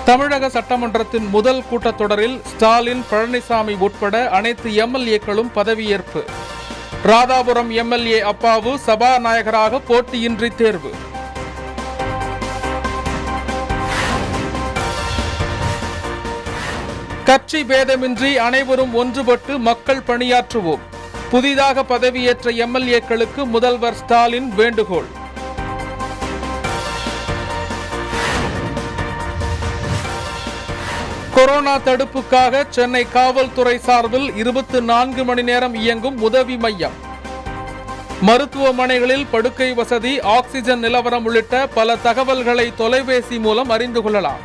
தமிழக சட்டமன்றத்தின் முதல் கூட்டத்தொடரில் ஸ்டாலின் பழனிசாமி உட்பட அனைத்து எம்எல்ஏக்களும் பதவியேற்பு ராதாபுரம் எம்எல்ஏ அப்பாவு சபாநாயகராக போட்டியின்றி தேர்வு கட்சி பேதமின்றி அனைவரும் ஒன்றுபட்டு மக்கள் பணியாற்றுவோம் புதிதாக பதவியேற்ற எம்எல்ஏக்களுக்கு முதல்வர் ஸ்டாலின் வேண்டுகோள் கொரோனா தடுப்புக்காக சென்னை காவல்துறை சார்பில் இருபத்தி நான்கு மணி நேரம் இயங்கும் உதவி மையம் மருத்துவமனைகளில் படுக்கை வசதி ஆக்சிஜன் நிலவரம் உள்ளிட்ட பல தகவல்களை தொலைபேசி மூலம் அறிந்து கொள்ளலாம்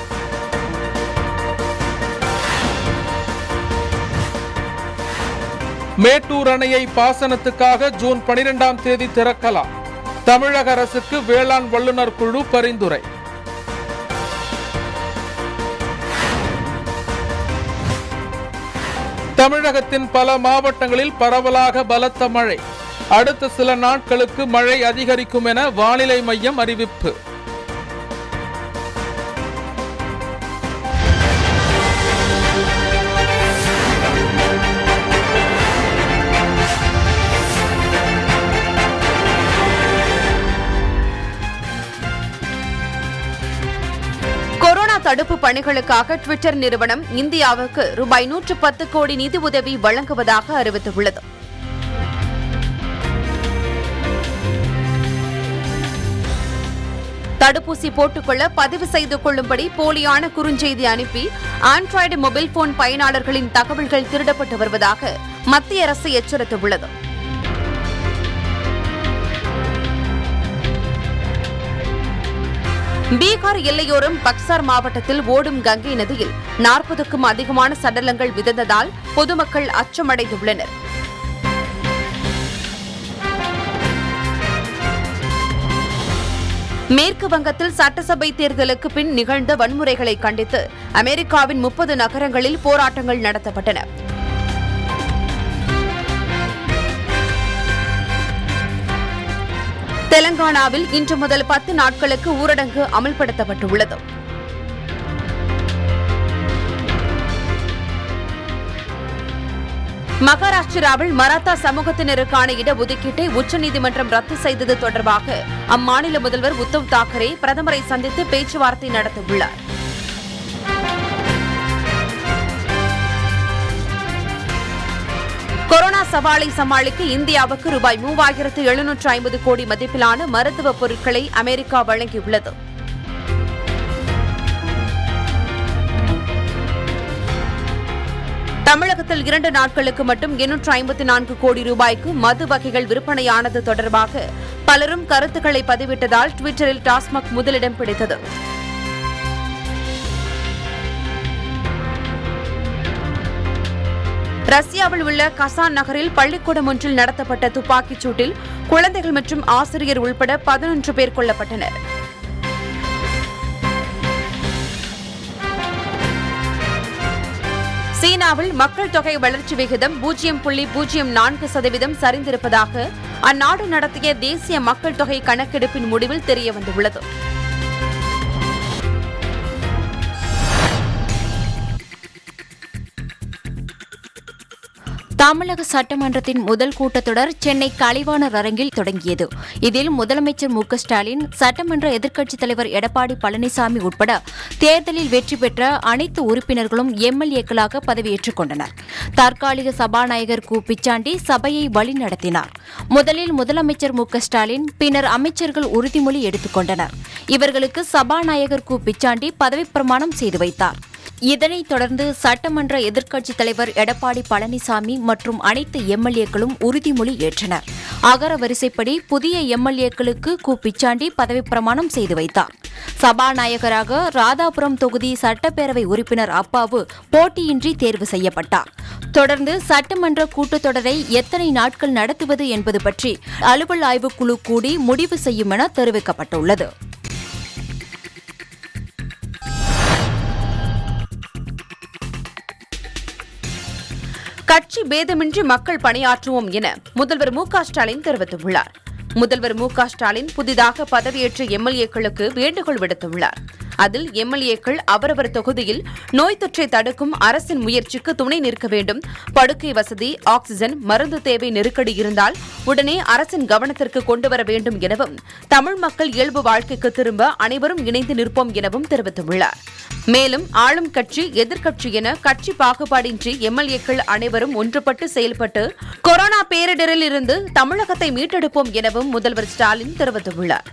மேட்டூர் அணையை பாசனத்துக்காக ஜூன் பனிரெண்டாம் தேதி திறக்கலாம் தமிழக அரசுக்கு வேளாண் வல்லுநர் குழு பரிந்துரை தமிழகத்தின் பல மாவட்டங்களில் பரவலாக பலத்த மழை அடுத்த சில நாட்களுக்கு மழை அதிகரிக்கும் என வானிலை மையம் அறிவிப்பு கொரோனா தடுப்பு பணிகளுக்காக ட்விட்டர் நிறுவனம் இந்தியாவுக்கு ரூபாய் நூற்று பத்து கோடி நிதி உதவி வழங்குவதாக அறிவித்துள்ளது தடுப்பூசி போட்டுக்கொள்ள பதிவு செய்து கொள்ளும்படி போலியான குறுஞ்செய்தி அனுப்பி ஆண்ட்ராய்டு மொபைல் போன் பயனாளர்களின் தகவல்கள் திருடப்பட்டு வருவதாக மத்திய அரசு எச்சரித்துள்ளது பீகார் எல்லையோரம் பக்சார் மாவட்டத்தில் ஓடும் கங்கை நதியில் நாற்பதுக்கும் அதிகமான சடலங்கள் விதந்ததால் பொதுமக்கள் அச்சமடைந்துள்ளனர் மேற்கு வங்கத்தில் சட்டசபை தேர்தலுக்கு பின் நிகழ்ந்த வன்முறைகளை கண்டித்து அமெரிக்காவின் முப்பது நகரங்களில் போராட்டங்கள் நடத்தப்பட்டன தெலங்கானாவில் இன்று முதல் பத்து நாட்களுக்கு ஊரடங்கு அமல்படுத்தப்பட்டுள்ளது மகாராஷ்டிராவில் மராத்தா சமூகத்தினருக்கான இடஒதுக்கீட்டை உச்சநீதிமன்றம் ரத்து செய்தது தொடர்பாக அம்மாநில முதல்வர் உத்தவ் தாக்கரே பிரதமரை சந்தித்து பேச்சுவார்த்தை நடத்தவுள்ளார் கொரோனா சவாலை சமாளிக்க இந்தியாவுக்கு ரூபாய் மூவாயிரத்து எழுநூற்று ஐம்பது கோடி மதிப்பிலான மருத்துவ பொருட்களை அமெரிக்கா வழங்கியுள்ளது தமிழகத்தில் இரண்டு நாட்களுக்கு மட்டும் எண்ணூற்று ஐம்பத்தி நான்கு கோடி ரூபாய்க்கு மது வகைகள் விற்பனையானது தொடர்பாக பலரும் கருத்துக்களை பதிவிட்டதால் டுவிட்டரில் டாஸ்மாக் முதலிடம் பிடித்தது ரஷ்யாவில் உள்ள கசான் நகரில் பள்ளிக்கூடம் ஒன்றில் நடத்தப்பட்ட துப்பாக்கிச் சூட்டில் குழந்தைகள் மற்றும் ஆசிரியர் உள்பட பதினொன்று பேர் கொல்லப்பட்டனர் சீனாவில் மக்கள் தொகை வளர்ச்சி விகிதம் பூஜ்ஜியம் புள்ளி பூஜ்ஜியம் நான்கு சதவீதம் சரிந்திருப்பதாக அந்நாடு நடத்திய தேசிய மக்கள் தொகை கணக்கெடுப்பின் முடிவில் தெரியவந்துள்ளது தமிழக சட்டமன்றத்தின் முதல் கூட்டத்தொடர் சென்னை கலைவாணர் அரங்கில் தொடங்கியது இதில் முதலமைச்சர் மு க ஸ்டாலின் சட்டமன்ற எதிர்க்கட்சித் தலைவர் எடப்பாடி பழனிசாமி உட்பட தேர்தலில் வெற்றி பெற்ற அனைத்து உறுப்பினர்களும் எம்எல்ஏக்களாக பதவியேற்றுக் கொண்டனர் தற்காலிக சபாநாயகர் கு பிச்சாண்டி சபையை வழிநடத்தினார் முதலில் முதலமைச்சர் மு க ஸ்டாலின் பின்னர் அமைச்சர்கள் உறுதிமொழி எடுத்துக் கொண்டனர் இவர்களுக்கு சபாநாயகர் கு பிச்சாண்டி பதவிப்பிரமாணம் செய்து வைத்தார் இதனைத் தொடர்ந்து சட்டமன்ற எதிர்க்கட்சித் தலைவர் எடப்பாடி பழனிசாமி மற்றும் அனைத்து எம்எல்ஏக்களும் உறுதிமொழி ஏற்றனர் அகர வரிசைப்படி புதிய எம்எல்ஏக்களுக்கு கு பிச்சாண்டி பதவிப்பிரமாணம் செய்து வைத்தார் சபாநாயகராக ராதாபுரம் தொகுதி சட்டப்பேரவை உறுப்பினர் அப்பாவு போட்டியின்றி தேர்வு செய்யப்பட்டார் தொடர்ந்து சட்டமன்ற கூட்டத்தொடரை எத்தனை நாட்கள் நடத்துவது என்பது பற்றி அலுவல் ஆய்வுக்குழு கூடி முடிவு செய்யும் என தெரிவிக்கப்பட்டுள்ளது கட்சி பேதமின்றி மக்கள் பணியாற்றுவோம் என முதல்வர் மு க ஸ்டாலின் தெரிவித்துள்ளார் முதல்வர் மு க ஸ்டாலின் புதிதாக பதவியேற்ற எம்எல்ஏக்களுக்கு வேண்டுகோள் விடுத்துள்ளார் அதில் எம்எல்ஏக்கள் அவரவர் தொகுதியில் நோய் தொற்றை தடுக்கும் அரசின் முயற்சிக்கு துணை நிற்க வேண்டும் படுக்கை வசதி ஆக்ஸிஜன் மருந்து தேவை நெருக்கடி இருந்தால் உடனே அரசின் கவனத்திற்கு கொண்டு வர வேண்டும் எனவும் தமிழ் மக்கள் இயல்பு வாழ்க்கைக்கு திரும்ப அனைவரும் இணைந்து நிற்போம் எனவும் தெரிவித்துள்ளார் மேலும் ஆளும் கட்சி எதிர்க்கட்சி என கட்சி பாகுபாடின்றி எம்எல்ஏக்கள் அனைவரும் ஒன்றுபட்டு செயல்பட்டு கொரோனா பேரிடரில் இருந்து தமிழகத்தை மீட்டெடுப்போம் எனவும் முதல்வர் ஸ்டாலின் தெரிவித்துள்ளார்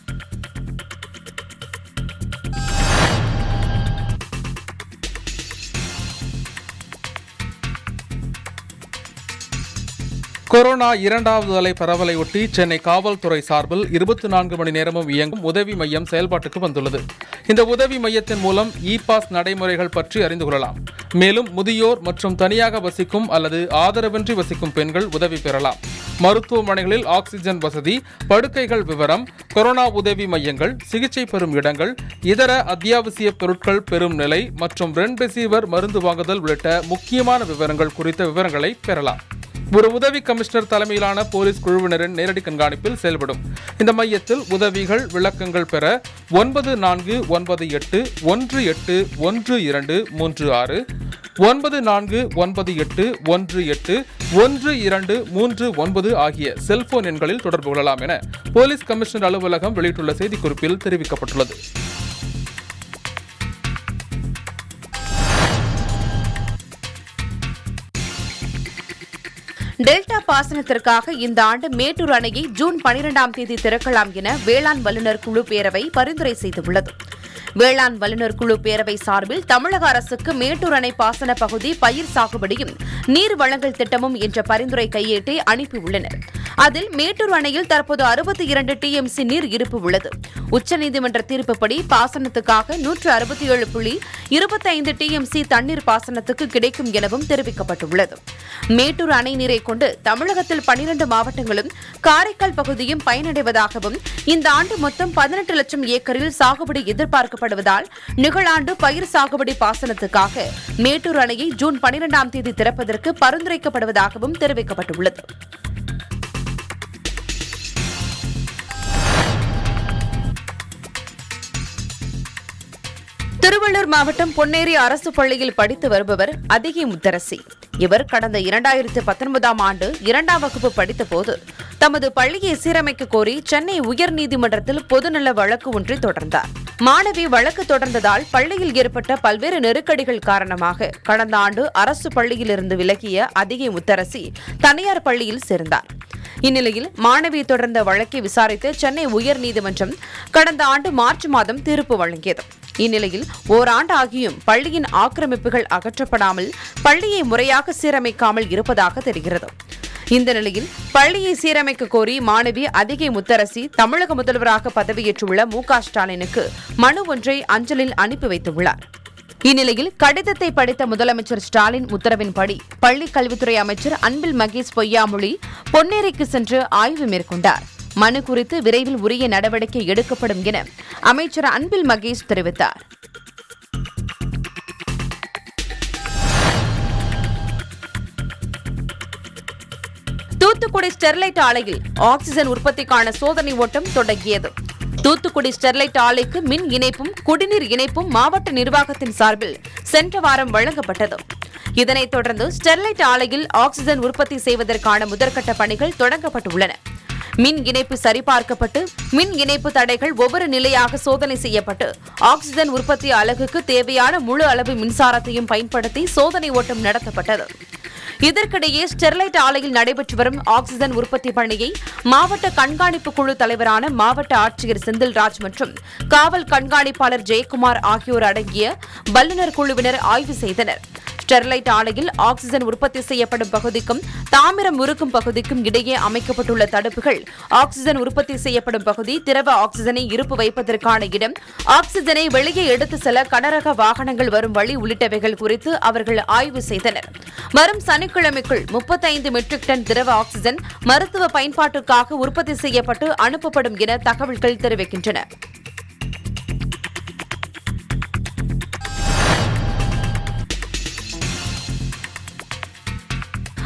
கொரோனா இரண்டாவது அலை பரவலையொட்டி சென்னை காவல்துறை சார்பில் இருபத்தி நான்கு மணி நேரமும் இயங்கும் உதவி மையம் செயல்பாட்டுக்கு வந்துள்ளது இந்த உதவி மையத்தின் மூலம் இ பாஸ் நடைமுறைகள் பற்றி அறிந்து கொள்ளலாம் மேலும் முதியோர் மற்றும் தனியாக வசிக்கும் அல்லது ஆதரவின்றி வசிக்கும் பெண்கள் உதவி பெறலாம் மருத்துவமனைகளில் ஆக்ஸிஜன் வசதி படுக்கைகள் விவரம் கொரோனா உதவி மையங்கள் சிகிச்சை பெறும் இடங்கள் இதர அத்தியாவசிய பொருட்கள் பெறும் நிலை மற்றும் ரெம்டெசிவிர் மருந்து வாங்குதல் உள்ளிட்ட முக்கியமான விவரங்கள் குறித்த விவரங்களை பெறலாம் ஒரு உதவி கமிஷனர் தலைமையிலான போலீஸ் குழுவினரின் நேரடி கண்காணிப்பில் செயல்படும் இந்த மையத்தில் உதவிகள் விளக்கங்கள் பெற ஒன்பது நான்கு ஒன்பது எட்டு ஒன்று எட்டு ஒன்று இரண்டு மூன்று ஆறு ஒன்பது நான்கு ஒன்பது எட்டு ஒன்று எட்டு ஒன்று இரண்டு மூன்று ஒன்பது ஆகிய செல்போன் எண்களில் தொடர்பு கொள்ளலாம் என போலீஸ் கமிஷனர் அலுவலகம் வெளியிட்டுள்ள செய்திக்குறிப்பில் தெரிவிக்கப்பட்டுள்ளது டெல்டா பாசனத்திற்காக இந்த ஆண்டு மேட்டூர் அணையை ஜூன் பனிரெண்டாம் தேதி திறக்கலாம் என வேளாண் வல்லுநர் குழு பேரவை பரிந்துரை செய்துள்ளது வேளாண் வல்லுநர் குழு பேரவை சார்பில் தமிழக அரசுக்கு மேட்டூர் அணை பாசன பகுதி பயிர் சாகுபடியும் நீர் வழங்கல் திட்டமும் என்ற பரிந்துரை கையேட்டை அனுப்பியுள்ளனர் அதில் மேட்டூர் அணையில் தற்போது அறுபத்தி இரண்டு டிஎம்சி நீர் இருப்பு உள்ளது உச்சநீதிமன்ற தீர்ப்புப்படி பாசனத்துக்காக நூற்று அறுபத்தி ஏழு புள்ளி இருபத்தைந்து டிஎம்சி தண்ணீர் பாசனத்துக்கு கிடைக்கும் எனவும் தெரிவிக்கப்பட்டுள்ளது மேட்டூர் அணை நீரை கொண்டு தமிழகத்தில் பனிரண்டு மாவட்டங்களும் காரைக்கால் பகுதியும் பயனடைவதாகவும் இந்த ஆண்டு மொத்தம் பதினெட்டு லட்சம் ஏக்கரில் சாகுபடி எதிர்பார்க்கப்படுவதால் நிகழாண்டு பயிர் சாகுபடி பாசனத்துக்காக மேட்டூர் அணையை ஜூன் பனிரெண்டாம் தேதி திறப்பதற்கு பரிந்துரைக்கப்படுவதாகவும் தெரிவிக்கப்பட்டுள்ளது திருவள்ளூர் மாவட்டம் பொன்னேரி அரசு பள்ளியில் படித்து வருபவர் அதிகி முத்தரசி இவர் கடந்த இரண்டாயிரத்து பத்தொன்பதாம் ஆண்டு இரண்டாம் வகுப்பு படித்தபோது தமது பள்ளியை சீரமைக்க கோரி சென்னை உயர்நீதிமன்றத்தில் பொதுநல வழக்கு ஒன்றை தொடர்ந்தார் மாணவி வழக்கு தொடர்ந்ததால் பள்ளியில் ஏற்பட்ட பல்வேறு நெருக்கடிகள் காரணமாக கடந்த ஆண்டு அரசு பள்ளியிலிருந்து விலகிய அதிகை முத்தரசி தனியார் பள்ளியில் சேர்ந்தார் இந்நிலையில் மாணவி தொடர்ந்த வழக்கை விசாரித்த சென்னை உயர்நீதிமன்றம் கடந்த ஆண்டு மார்ச் மாதம் தீர்ப்பு வழங்கியது இந்நிலையில் ஓராண்டு ஆகியும் பள்ளியின் ஆக்கிரமிப்புகள் அகற்றப்படாமல் பள்ளியை முறையாக சீரமைக்காமல் இருப்பதாக தெரிகிறது இந்த நிலையில் பள்ளியை சீரமைக்க கோரி மாணவி அதிகை முத்தரசி தமிழக முதல்வராக பதவியேற்றுள்ள மு க ஸ்டாலினுக்கு மனு ஒன்றை அஞ்சலில் அனுப்பி வைத்துள்ளார் இந்நிலையில் கடிதத்தை படித்த முதலமைச்சர் ஸ்டாலின் உத்தரவின்படி பள்ளிக் கல்வித்துறை அமைச்சர் அன்பில் மகேஷ் பொய்யாமொழி பொன்னேரிக்கு சென்று ஆய்வு மேற்கொண்டார் மனு குறித்து விரைவில் உரிய நடவடிக்கை எடுக்கப்படும் என அமைச்சர் அன்பில் மகேஷ் தெரிவித்தார் தூத்துக்குடி ஸ்டெர்லைட் ஆலையில் ஆக்ஸிஜன் உற்பத்திக்கான சோதனை ஓட்டம் தொடங்கியது தூத்துக்குடி ஸ்டெர்லைட் ஆலைக்கு மின் இணைப்பும் குடிநீர் இணைப்பும் மாவட்ட நிர்வாகத்தின் சார்பில் சென்ற வாரம் வழங்கப்பட்டது இதனைத் தொடர்ந்து ஸ்டெர்லைட் ஆலையில் ஆக்ஸிஜன் உற்பத்தி செய்வதற்கான முதற்கட்ட பணிகள் தொடங்கப்பட்டுள்ளன மின் இணைப்பு சரிபார்க்கப்பட்டு மின் இணைப்பு தடைகள் ஒவ்வொரு நிலையாக சோதனை செய்யப்பட்டு ஆக்ஸிஜன் உற்பத்தி அலகுக்கு தேவையான முழு அளவு மின்சாரத்தையும் பயன்படுத்தி சோதனை ஓட்டம் நடத்தப்பட்டது இதற்கிடையே ஸ்டெர்லைட் ஆலையில் நடைபெற்று வரும் ஆக்ஸிஜன் உற்பத்தி பணியை மாவட்ட கண்காணிப்பு குழு தலைவரான மாவட்ட ஆட்சியர் செந்தில்ராஜ் மற்றும் காவல் கண்காணிப்பாளர் ஜெயக்குமார் ஆகியோர் அடங்கிய வல்லுநர் குழுவினர் ஆய்வு செய்தனர் ஸ்டெர்லைட் ஆலையில் ஆக்ஸிஜன் உற்பத்தி செய்யப்படும் பகுதிக்கும் தாமிரம் உருக்கும் பகுதிக்கும் இடையே அமைக்கப்பட்டுள்ள தடுப்புகள் ஆக்ஸிஜன் உற்பத்தி செய்யப்படும் பகுதி திரவ ஆக்ஸிஜனை இருப்பு வைப்பதற்கான இடம் ஆக்ஸிஜனை வெளியே எடுத்து செல்ல கனரக வாகனங்கள் வரும் வழி உள்ளிட்டவைகள் குறித்து அவர்கள் ஆய்வு செய்தனர் வரும் சனிக்கிழமைக்குள் முப்பத்தைந்து மெட்ரிக் டன் திரவ ஆக்ஸிஜன் மருத்துவ பயன்பாட்டுக்காக உற்பத்தி செய்யப்பட்டு அனுப்பப்படும் என தகவல்கள் தெரிவிக்கின்றன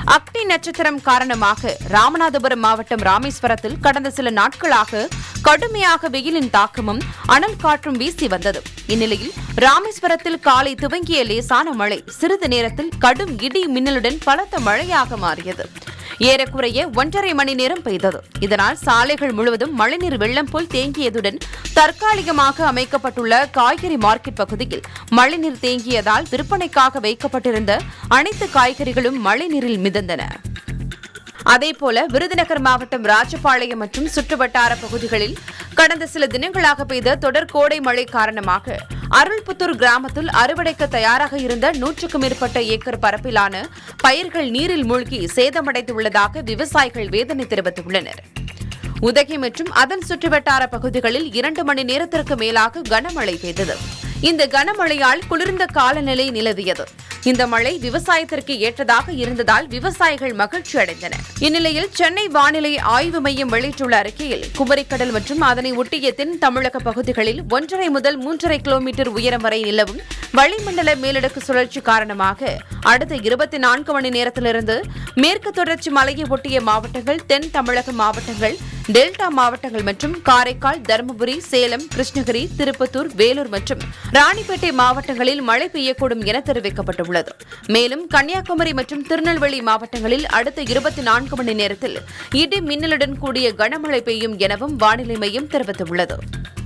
அக்னி நட்சத்திரம் காரணமாக ராமநாதபுரம் மாவட்டம் ராமேஸ்வரத்தில் கடந்த சில நாட்களாக கடுமையாக வெயிலின் தாக்கமும் அனல் காற்றும் வீசி வந்தது இந்நிலையில் ராமேஸ்வரத்தில் காலை துவங்கிய லேசான மழை சிறிது நேரத்தில் கடும் இடி மின்னலுடன் பலத்த மழையாக மாறியது ஏறக்குறைய ஒன்றரை மணி நேரம் பெய்தது இதனால் சாலைகள் முழுவதும் மழைநீர் வெள்ளம் போல் தேங்கியதுடன் தற்காலிகமாக அமைக்கப்பட்டுள்ள காய்கறி மார்க்கெட் பகுதியில் மழைநீர் தேங்கியதால் விற்பனைக்காக வைக்கப்பட்டிருந்த அனைத்து காய்கறிகளும் மழைநீரில் மிதந்தன அதேபோல விருதுநகர் மாவட்டம் ராஜபாளையம் மற்றும் சுற்றுவட்டார பகுதிகளில் கடந்த சில தினங்களாக பெய்த தொடர் கோடை மழை காரணமாக அருள்புத்தூர் கிராமத்தில் அறுவடைக்கு தயாராக இருந்த நூற்றுக்கும் மேற்பட்ட ஏக்கர் பரப்பிலான பயிர்கள் நீரில் மூழ்கி சேதமடைந்துள்ளதாக விவசாயிகள் வேதனை தெரிவித்துள்ளனர் உதகை மற்றும் அதன் சுற்றுவட்டார பகுதிகளில் இரண்டு மணி நேரத்திற்கு மேலாக கனமழை பெய்தது இந்த கனமழையால் குளிர்ந்த காலநிலை நிலவியது இந்த மழை விவசாயத்திற்கு ஏற்றதாக இருந்ததால் விவசாயிகள் மகிழ்ச்சி அடைந்தனர் இந்நிலையில் சென்னை வானிலை ஆய்வு மையம் வெளியிட்டுள்ள அறிக்கையில் குமரிக்கடல் மற்றும் அதனை ஒட்டிய தென் தமிழக பகுதிகளில் ஒன்றரை முதல் மூன்றரை கிலோமீட்டர் உயரம் வரை நிலவும் வளிமண்டல மேலடுக்கு சுழற்சி காரணமாக அடுத்த இருபத்தி நான்கு மணி நேரத்திலிருந்து மேற்கு தொடர்ச்சி மலையை ஒட்டிய மாவட்டங்கள் தென் தமிழக மாவட்டங்கள் டெல்டா மாவட்டங்கள் மற்றும் காரைக்கால் தருமபுரி சேலம் கிருஷ்ணகிரி திருப்பத்தூர் வேலூர் மற்றும் ராணிப்பேட்டை மாவட்டங்களில் மழை பெய்யக்கூடும் என தெரிவிக்கப்பட்டுள்ளது மேலும் கன்னியாகுமரி மற்றும் திருநெல்வேலி மாவட்டங்களில் அடுத்த இருபத்தி நான்கு மணி நேரத்தில் இடி மின்னலுடன் கூடிய கனமழை பெய்யும் எனவும் வானிலை மையம் தெரிவித்துள்ளது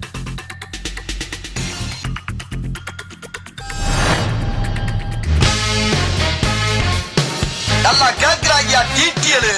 நல்லா கேக்குறாங்கயா டீட்டியலு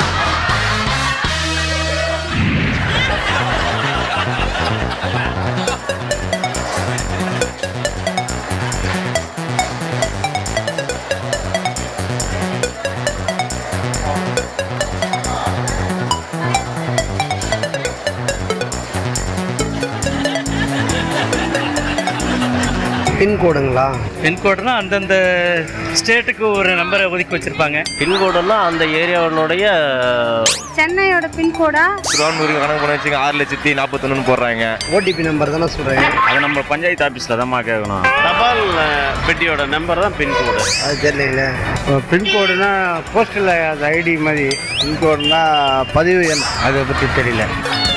பின்கோடுங்களா பின்கோடுனா அந்தந்த ஸ்டேட்டுக்கு ஒரு நம்பரை ஒதுக்கி வச்சிருப்பாங்க பின்கோடெல்லாம் அந்த ஏரியாவினுடைய சென்னையோட பின்கோடா திருவான்மூருக்கு கணக்கு பண்ண வச்சுங்க ஆறு லட்சத்தி நாற்பத்தொன்னு போடுறாங்க ஓடிபி நம்பர் தானே சொல்கிறேன் அது நம்ம பஞ்சாயத்து ஆஃபீஸில் தான் கேட்கணும் தபால் அஹ், பெட்டியோட நம்பர் தான் பின்கோடு அது தெரியலைங்களே பின்கோடுனா போஸ்டல் அது ஐடி மாதிரி பின்கோடுனா பதிவு எண் அதை பற்றி தெரியல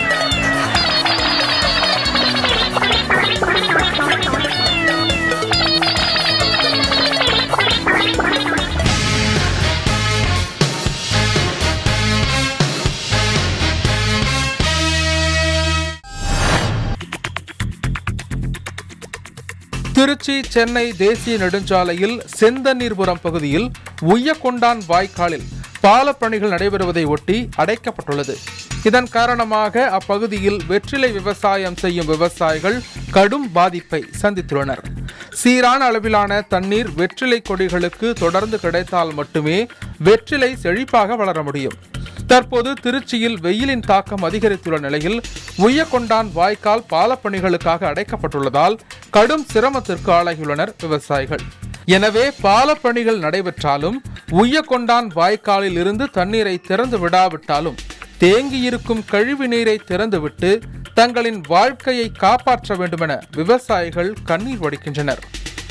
திருச்சி சென்னை தேசிய நெடுஞ்சாலையில் செந்தண்ணீர்புரம் பகுதியில் உய்யக்கொண்டான் வாய்க்காலில் பாலப்பணிகள் நடைபெறுவதை ஒட்டி அடைக்கப்பட்டுள்ளது இதன் காரணமாக அப்பகுதியில் வெற்றிலை விவசாயம் செய்யும் விவசாயிகள் கடும் பாதிப்பை சந்தித்துள்ளனர் சீரான அளவிலான தண்ணீர் வெற்றிலை கொடிகளுக்கு தொடர்ந்து கிடைத்தால் மட்டுமே வெற்றிலை செழிப்பாக வளர முடியும் தற்போது திருச்சியில் வெயிலின் தாக்கம் அதிகரித்துள்ள நிலையில் உய்யக்கொண்டான் வாய்க்கால் பாலப்பணிகளுக்காக அடைக்கப்பட்டுள்ளதால் கடும் சிரமத்திற்கு ஆளாகியுள்ளனர் விவசாயிகள் எனவே பாலப்பணிகள் நடைபெற்றாலும் உய்யக்கொண்டான் வாய்க்காலில் இருந்து தண்ணீரை திறந்து விடாவிட்டாலும் தேங்கியிருக்கும் கழிவு நீரை திறந்துவிட்டு தங்களின் வாழ்க்கையை காப்பாற்ற வேண்டுமென விவசாயிகள் கண்ணீர் வடிக்கின்றனர்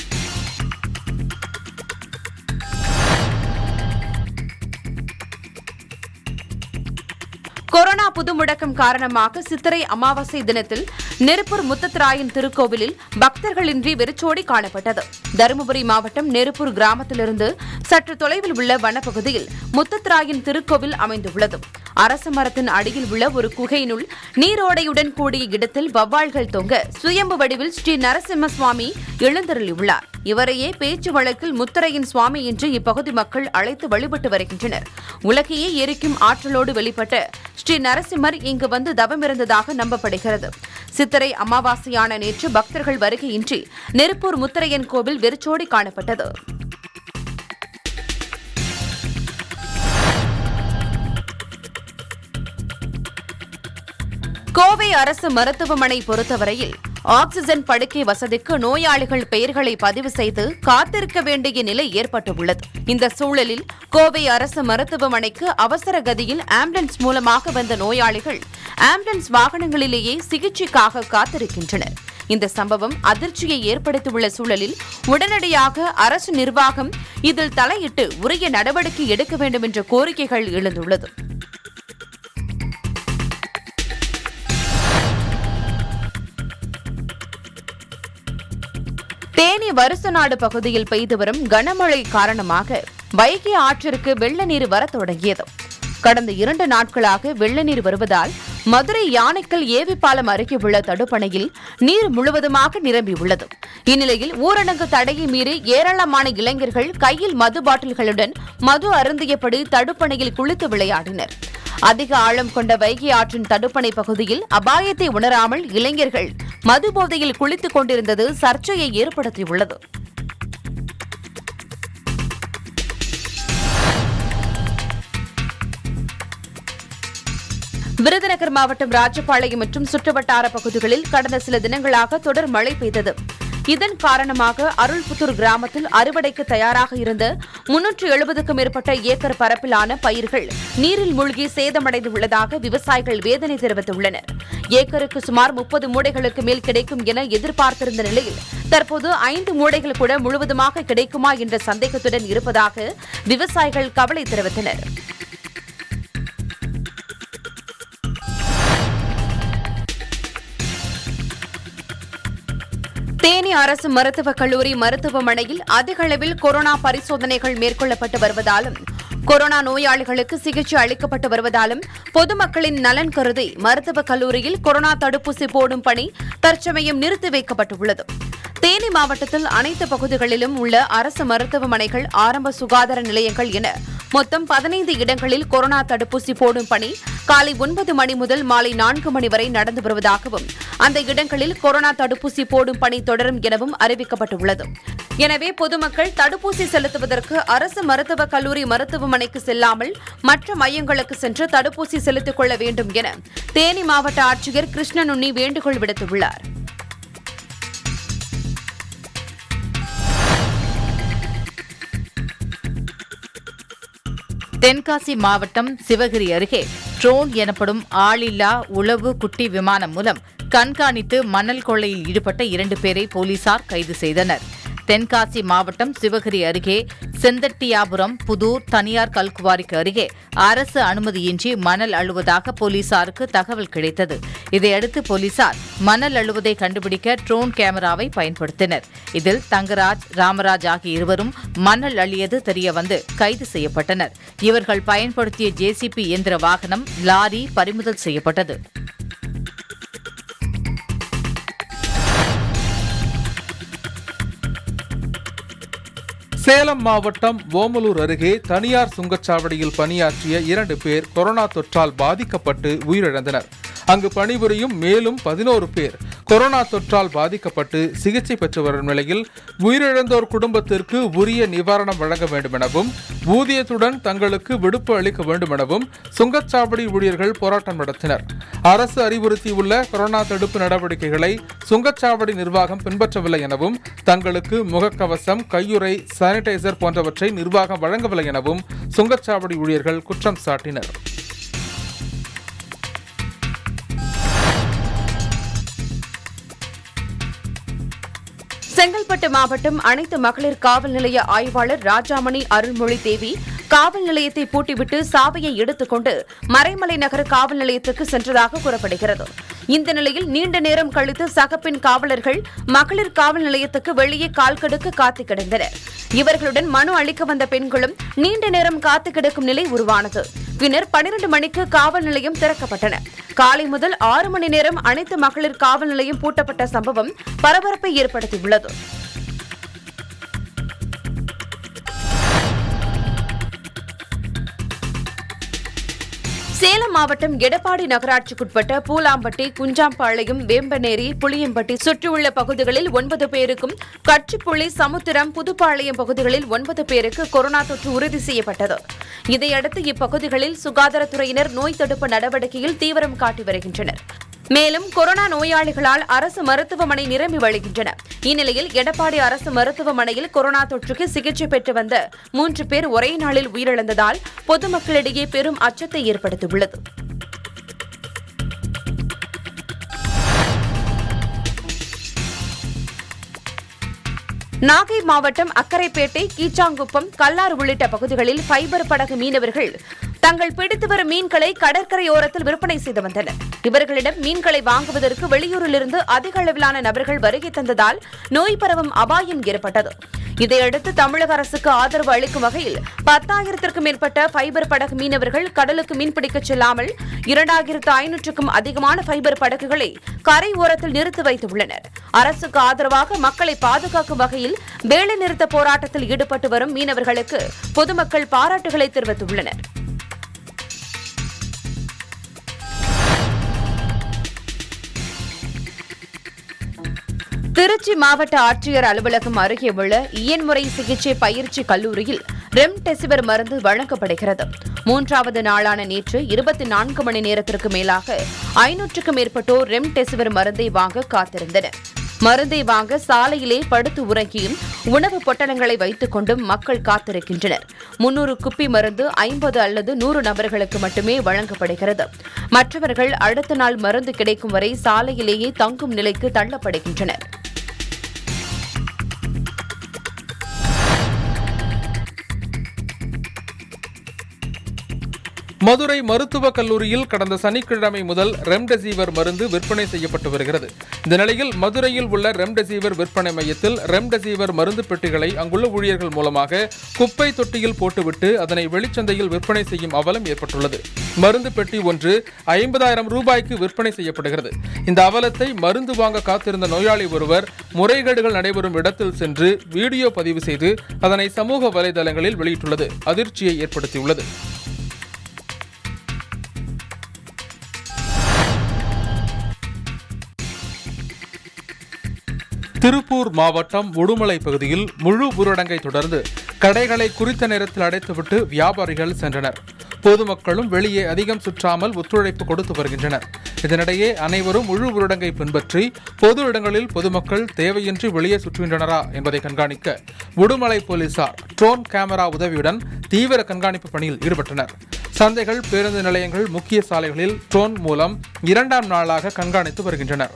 கொரோனா புது முடக்கம் காரணமாக சித்திரை அமாவாசை தினத்தில் நெருப்பூர் முத்தத்ராயன் திருக்கோவிலில் பக்தர்களின்றி வெறிச்சோடி காணப்பட்டது தருமபுரி மாவட்டம் நெருப்பூர் கிராமத்திலிருந்து சற்று தொலைவில் உள்ள வனப்பகுதியில் முத்தத்ராயன் திருக்கோவில் அமைந்துள்ளது அரச மரத்தின் அடியில் உள்ள ஒரு குகையினுள் நீரோடையுடன் கூடிய இடத்தில் வவ்வால்கள் தொங்க சுயம்பு வடிவில் ஸ்ரீ நரசிம்ம சுவாமி எழுந்தருளியுள்ளார் இவரையே பேச்சு வழக்கில் முத்தரையின் சுவாமி என்று இப்பகுதி மக்கள் அழைத்து வழிபட்டு வருகின்றனர் உலகையே எரிக்கும் ஆற்றலோடு வெளிப்பட்ட ஸ்ரீ நரசிம்மர் இங்கு வந்து தவமிருந்ததாக நம்பப்படுகிறது சித்திரை அமாவாசையான நேற்று பக்தர்கள் வருகையின்றி நெருப்பூர் முத்தரையன் கோவில் வெறிச்சோடி காணப்பட்டது கோவை அரசு மருத்துவமனை பொறுத்தவரையில் ஆக்ஸிஜன் படுக்கை வசதிக்கு நோயாளிகள் பெயர்களை பதிவு செய்து காத்திருக்க வேண்டிய நிலை ஏற்பட்டுள்ளது இந்த சூழலில் கோவை அரசு மருத்துவமனைக்கு அவசர கதியில் ஆம்புலன்ஸ் மூலமாக வந்த நோயாளிகள் ஆம்புலன்ஸ் வாகனங்களிலேயே சிகிச்சைக்காக காத்திருக்கின்றனர் இந்த சம்பவம் அதிர்ச்சியை ஏற்படுத்தியுள்ள சூழலில் உடனடியாக அரசு நிர்வாகம் இதில் தலையிட்டு உரிய நடவடிக்கை எடுக்க வேண்டும் என்ற கோரிக்கைகள் எழுந்துள்ளது தேனி வருசநாடு பகுதியில் பெய்து வரும் கனமழை காரணமாக வைகை ஆற்றிற்கு வெள்ள நீர் வரத் தொடங்கியது கடந்த இரண்டு நாட்களாக வெள்ள நீர் வருவதால் மதுரை யானைக்கல் ஏவி பாலம் அருகே உள்ள தடுப்பணையில் நீர் முழுவதுமாக நிரம்பியுள்ளது இந்நிலையில் ஊரடங்கு தடையை மீறி ஏராளமான இளைஞர்கள் கையில் மது பாட்டில்களுடன் மது அருந்தியபடி தடுப்பணையில் குளித்து விளையாடினர் அதிக ஆழம் கொண்ட வைகை ஆற்றின் தடுப்பணை பகுதியில் அபாயத்தை உணராமல் இளைஞர்கள் மது போதையில் குளித்துக் கொண்டிருந்தது சர்ச்சையை ஏற்படுத்தியுள்ளது விருதுநகர் மாவட்டம் ராஜபாளையம் மற்றும் சுற்றுவட்டார பகுதிகளில் கடந்த சில தினங்களாக தொடர் மழை பெய்தது இதன் காரணமாக அருள்புத்தூர் கிராமத்தில் அறுவடைக்கு தயாராக இருந்த முன்னூற்று எழுபதுக்கும் மேற்பட்ட ஏக்கர் பரப்பிலான பயிர்கள் நீரில் மூழ்கி சேதமடைந்து உள்ளதாக விவசாயிகள் வேதனை தெரிவித்துள்ளனர் ஏக்கருக்கு சுமார் முப்பது மூடைகளுக்கு மேல் கிடைக்கும் என எதிர்பார்த்திருந்த நிலையில் தற்போது ஐந்து மூடைகள் கூட முழுவதுமாக கிடைக்குமா என்ற சந்தேகத்துடன் இருப்பதாக விவசாயிகள் கவலை தெரிவித்தனர் தேனி அரசு மருத்துவக் கல்லூரி மருத்துவமனையில் அதிக அளவில் கொரோனா பரிசோதனைகள் மேற்கொள்ளப்பட்டு வருவதாலும் கொரோனா நோயாளிகளுக்கு சிகிச்சை அளிக்கப்பட்டு வருவதாலும் பொதுமக்களின் நலன் கருதி மருத்துவக் கல்லூரியில் கொரோனா தடுப்பூசி போடும் பணி தற்சமயம் நிறுத்தி வைக்கப்பட்டுள்ளது தேனி மாவட்டத்தில் அனைத்து பகுதிகளிலும் உள்ள அரசு மருத்துவமனைகள் ஆரம்ப சுகாதார நிலையங்கள் என மொத்தம் பதினைந்து இடங்களில் கொரோனா தடுப்பூசி போடும் பணி காலை ஒன்பது மணி முதல் மாலை நான்கு மணி வரை நடந்து வருவதாகவும் அந்த இடங்களில் கொரோனா தடுப்பூசி போடும் பணி தொடரும் எனவும் அறிவிக்கப்பட்டுள்ளது எனவே பொதுமக்கள் தடுப்பூசி செலுத்துவதற்கு அரசு மருத்துவக் கல்லூரி மருத்துவமனைக்கு செல்லாமல் மற்ற மையங்களுக்கு சென்று தடுப்பூசி செலுத்திக் கொள்ள வேண்டும் என தேனி மாவட்ட ஆட்சியர் கிருஷ்ணனுண்ணி வேண்டுகோள் விடுத்துள்ளார் தென்காசி மாவட்டம் சிவகிரி அருகே ட்ரோன் எனப்படும் ஆளில்லா உளவு குட்டி விமானம் மூலம் கண்காணித்து மணல் கொள்ளையில் ஈடுபட்ட இரண்டு பேரை போலீசார் கைது செய்தனர் தென்காசி மாவட்டம் சிவகிரி அருகே செந்தட்டியாபுரம் புதூர் தனியார் கல்குவாரிக்கு அருகே அரசு அனுமதியின்றி மணல் அள்ளுவதாக போலீசாருக்கு தகவல் கிடைத்தது இதையடுத்து போலீசார் மணல் அள்ளுவதை கண்டுபிடிக்க ட்ரோன் கேமராவை பயன்படுத்தினர் இதில் தங்கராஜ் ராமராஜ் ஆகிய இருவரும் மணல் அள்ளியது தெரியவந்து கைது செய்யப்பட்டனர் இவர்கள் பயன்படுத்திய ஜேசிபி இயந்திர வாகனம் லாரி பறிமுதல் செய்யப்பட்டது சேலம் மாவட்டம் ஓமலூர் அருகே தனியார் சுங்கச்சாவடியில் பணியாற்றிய இரண்டு பேர் கொரோனா தொற்றால் பாதிக்கப்பட்டு உயிரிழந்தனர் அங்கு பணிபுரியும் மேலும் பதினோரு பேர் கொரோனா தொற்றால் பாதிக்கப்பட்டு சிகிச்சை பெற்று வரும் நிலையில் உயிரிழந்தோர் குடும்பத்திற்கு உரிய நிவாரணம் வழங்க வேண்டும் எனவும் ஊதியத்துடன் தங்களுக்கு விடுப்பு அளிக்க வேண்டும் எனவும் சுங்கச்சாவடி ஊழியர்கள் போராட்டம் நடத்தினர் அரசு அறிவுறுத்தியுள்ள கொரோனா தடுப்பு நடவடிக்கைகளை சுங்கச்சாவடி நிர்வாகம் பின்பற்றவில்லை எனவும் தங்களுக்கு முகக்கவசம் கையுறை சானிடைசர் போன்றவற்றை நிர்வாகம் வழங்கவில்லை எனவும் சுங்கச்சாவடி ஊழியர்கள் குற்றம் சாட்டினர் செங்கல்பட்டு மாவட்டம் அனைத்து மகளிர் காவல் நிலைய ஆய்வாளர் ராஜாமணி அருள்மொழி தேவி காவல் நிலையத்தை பூட்டிவிட்டு சாவியை எடுத்துக்கொண்டு மறைமலை நகர காவல் நிலையத்துக்கு சென்றதாக கூறப்படுகிறது இந்த நிலையில் நீண்ட நேரம் கழித்து சகப்பின் காவலர்கள் மகளிர் காவல் நிலையத்துக்கு வெளியே கால் கடுக்க காத்து கிடந்தனர் இவர்களுடன் மனு அளிக்க வந்த பெண்களும் நீண்ட நேரம் காத்து கிடக்கும் நிலை உருவானது பின்னர் பனிரெண்டு மணிக்கு காவல் நிலையம் திறக்கப்பட்டன காலை முதல் ஆறு மணி நேரம் அனைத்து மகளிர் காவல் நிலையம் பூட்டப்பட்ட சம்பவம் பரபரப்பை ஏற்படுத்தியுள்ளது சேலம் மாவட்டம் எடப்பாடி நகராட்சிக்குட்பட்ட பூலாம்பட்டி குஞ்சாம்பாளையம் வேம்பநேரி புளியம்பட்டி சுற்றியுள்ள பகுதிகளில் ஒன்பது பேருக்கும் கட்சிப்புள்ளி சமுத்திரம் புதுப்பாளையம் பகுதிகளில் ஒன்பது பேருக்கு கொரோனா தொற்று உறுதி செய்யப்பட்டது இதையடுத்து இப்பகுதிகளில் சுகாதாரத்துறையினர் நோய் தடுப்பு நடவடிக்கையில் தீவிரம் காட்டி வருகின்றனர் மேலும் கொரோனா நோயாளிகளால் அரசு மருத்துவமனை நிரம்பி வழிகின்றன இந்நிலையில் எடப்பாடி அரசு மருத்துவமனையில் கொரோனா தொற்றுக்கு சிகிச்சை பெற்று வந்த மூன்று பேர் ஒரே நாளில் உயிரிழந்ததால் பொதுமக்களிடையே பெரும் அச்சத்தை ஏற்படுத்தியுள்ளது நாகை மாவட்டம் அக்கரைப்பேட்டை கீச்சாங்குப்பம் கல்லார் உள்ளிட்ட பகுதிகளில் ஃபைபர் படகு மீனவர்கள் தங்கள் பிடித்து வரும் மீன்களை கடற்கரையோரத்தில் விற்பனை செய்து வந்தனர் இவர்களிடம் மீன்களை வாங்குவதற்கு வெளியூரிலிருந்து அதிக அளவிலான நபர்கள் வருகை தந்ததால் நோய் பரவும் அபாயம் ஏற்பட்டது இதையடுத்து தமிழக அரசுக்கு ஆதரவு அளிக்கும் வகையில் பத்தாயிரத்திற்கும் மேற்பட்ட ஃபைபர் படகு மீனவர்கள் கடலுக்கு மீன்பிடிக்கச் செல்லாமல் இரண்டாயிரத்து ஐநூற்றுக்கும் அதிகமான ஃபைபர் படகுகளை கரை ஓரத்தில் நிறுத்தி வைத்துள்ளனர் அரசுக்கு ஆதரவாக மக்களை பாதுகாக்கும் வகையில் வேலைநிறுத்த போராட்டத்தில் ஈடுபட்டு வரும் மீனவர்களுக்கு பொதுமக்கள் பாராட்டுகளை தெரிவித்துள்ளனர் திருச்சி மாவட்ட ஆட்சியர் அலுவலகம் அருகே உள்ள இயன்முறை சிகிச்சை பயிற்சி கல்லூரியில் ரெம்டெசிவிர் மருந்து வழங்கப்படுகிறது மூன்றாவது நாளான நேற்று இருபத்தி நான்கு மணி நேரத்திற்கு மேலாக ஐநூற்றுக்கும் மேற்பட்டோர் ரெம்டெசிவிர் மருந்தை வாங்க காத்திருந்தனர் மருந்தை வாங்க சாலையிலே படுத்து உறங்கியும் உணவு பொட்டலங்களை வைத்துக் கொண்டும் மக்கள் காத்திருக்கின்றனர் முன்னூறு குப்பி மருந்து ஐம்பது அல்லது நூறு நபர்களுக்கு மட்டுமே வழங்கப்படுகிறது மற்றவர்கள் அடுத்த நாள் மருந்து கிடைக்கும் வரை சாலையிலேயே தங்கும் நிலைக்கு தள்ளப்படுகின்றனர் மதுரை மருத்துவக் கல்லூரியில் கடந்த சனிக்கிழமை முதல் ரெம்டெசிவிர் மருந்து விற்பனை செய்யப்பட்டு வருகிறது இந்த நிலையில் மதுரையில் உள்ள ரெம்டெசிவிர் விற்பனை மையத்தில் ரெம்டெசிவிர் மருந்து பெட்டிகளை அங்குள்ள ஊழியர்கள் மூலமாக குப்பை தொட்டியில் போட்டுவிட்டு அதனை வெளிச்சந்தையில் விற்பனை செய்யும் அவலம் ஏற்பட்டுள்ளது மருந்து பெட்டி ஒன்று ஐம்பதாயிரம் ரூபாய்க்கு விற்பனை செய்யப்படுகிறது இந்த அவலத்தை மருந்து வாங்க காத்திருந்த நோயாளி ஒருவர் முறைகேடுகள் நடைபெறும் இடத்தில் சென்று வீடியோ பதிவு செய்து அதனை சமூக வலைதளங்களில் வெளியிட்டுள்ளது அதிர்ச்சியை ஏற்படுத்தியுள்ளது திருப்பூர் மாவட்டம் உடுமலை பகுதியில் முழு ஊரடங்கை தொடர்ந்து கடைகளை குறித்த நேரத்தில் அடைத்துவிட்டு வியாபாரிகள் சென்றனர் பொதுமக்களும் வெளியே அதிகம் சுற்றாமல் ஒத்துழைப்பு கொடுத்து வருகின்றனர் இதனிடையே அனைவரும் முழு ஊரடங்கை பின்பற்றி பொது இடங்களில் பொதுமக்கள் தேவையின்றி வெளியே சுற்றுகின்றனரா என்பதை கண்காணிக்க உடுமலை போலீசார் ட்ரோன் கேமரா உதவியுடன் தீவிர கண்காணிப்பு பணியில் ஈடுபட்டனர் சந்தைகள் பேருந்து நிலையங்கள் முக்கிய சாலைகளில் ட்ரோன் மூலம் இரண்டாம் நாளாக கண்காணித்து வருகின்றனர்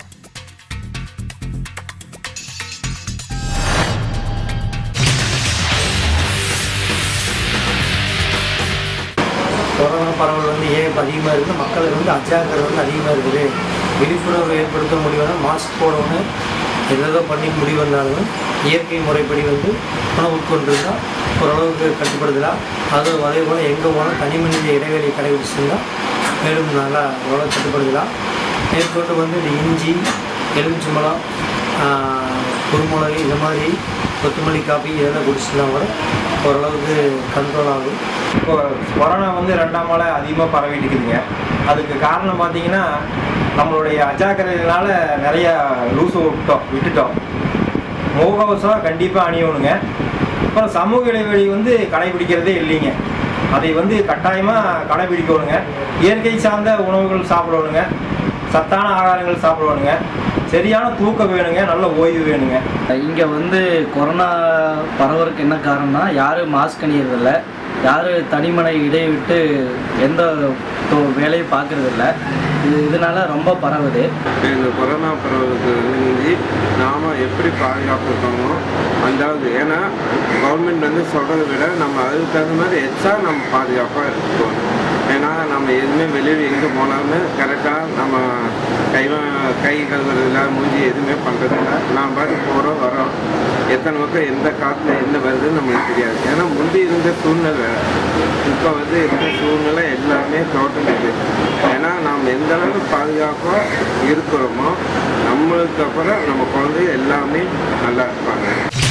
கொரோனா பரவல் வந்து ஏன் இப்போ அதிகமாக இருக்குது மக்களுக்கு வந்து அஜாக்கிரதை வந்து அதிகமாக இருக்குது விழிப்புணர்வு ஏற்படுத்த முடியும்னா மாஸ்க் போடணும் எதோ பண்ணி முடிவு வந்தாலும் இயற்கை முறைப்படி வந்து உணவு உட்கொண்டிருந்தால் ஓரளவுக்கு கட்டுப்படுத்தலாம் அது அதே போல் எங்கே போனால் தனி மனித இடைவெளி கடைபிடிச்சிருந்தா மேலும் நல்லா ஓரளவு கட்டுப்படுத்தலாம் மேற்கொண்டு வந்து இந்த இஞ்சி எலுமிச்சம்பழம் குருமிளகு இந்த மாதிரி கொத்தமல்லி காப்பி இதெல்லாம் குடிச்சிருந்தா கூட ஓரளவுக்கு கண்ட்ரோல் ஆகும் இப்போ கொரோனா வந்து ரெண்டாம் மலை அதிகமாக பரவிட்டு இருக்குதுங்க அதுக்கு காரணம் பார்த்தீங்கன்னா நம்மளுடைய அஜாக்கிரதையினால நிறைய லூசு விட்டோம் விட்டுட்டோம் முகக்கவசம் கண்டிப்பாக அணியணுங்க அப்புறம் சமூக இடைவெளி வந்து கடைபிடிக்கிறதே இல்லைங்க அதை வந்து கட்டாயமாக கடைபிடிக்கணுங்க இயற்கை சார்ந்த உணவுகள் சாப்பிடணுங்க சத்தான ஆகாரங்கள் சாப்பிடணுங்க சரியான தூக்கம் வேணுங்க நல்ல ஓய்வு வேணுங்க இங்கே வந்து கொரோனா பரவறதுக்கு என்ன காரணம்னா யாரும் மாஸ்க் அணியறதில்ல யாரும் தனிமனை இடையை விட்டு எந்த தொ- வேலையும் பார்க்கறதில்ல இது இதனால ரொம்ப பரவுது இந்த கொரோனா பரவலுக்கு வந்து நாம் எப்படி பாதுகாப்பு இருக்கணுமோ அதாவது ஏன்னா கவர்மெண்ட் வந்து சொல்கிறத விட நம்ம அதுக்கு தகுந்த மாதிரி எச்சா நம்ம பாதுகாப்பாக இருக்கணும் ஏன்னா நம்ம எதுவுமே வெளியில் எங்கே போனாலுமே கரெக்டாக நம்ம கை கை கழுவுறதில்ல மூஞ்சி எதுவுமே பண்ணுறதில்ல நாம் பாட்டு போகிறோம் வரோம் எத்தனை பக்கம் எந்த காற்றுல என்ன வருதுன்னு நம்மளுக்கு தெரியாது ஏன்னா முந்தி இருந்த சூழ்நிலை வேற. இப்போ வந்து இருந்த சூழ்நிலை எல்லாமே டோட்டல் இது ஏன்னா நாம் எந்த அளவுக்கு பாதுகாப்பாக இருக்கிறோமோ நம்மளுக்கு அப்புறம் நம்ம குழந்தை எல்லாமே நல்லா இருப்பாங்க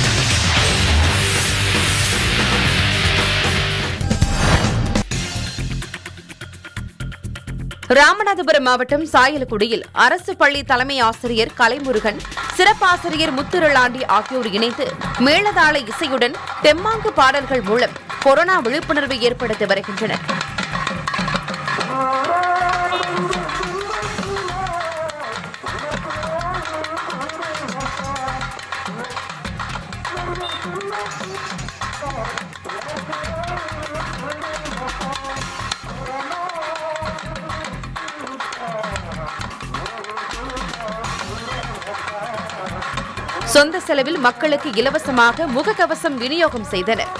ராமநாதபுரம் மாவட்டம் சாயலக்குடியில் அரசு பள்ளி தலைமை ஆசிரியர் கலைமுருகன் சிறப்பாசிரியர் முத்துருளாண்டி ஆகியோர் இணைந்து மேளதாள இசையுடன் தெம்மாங்கு பாடல்கள் மூலம் கொரோனா விழிப்புணர்வை ஏற்படுத்தி வருகின்றனர் சொந்த செலவில் மக்களுக்கு இலவசமாக முகக்கவசம் விநியோகம் செய்தனர்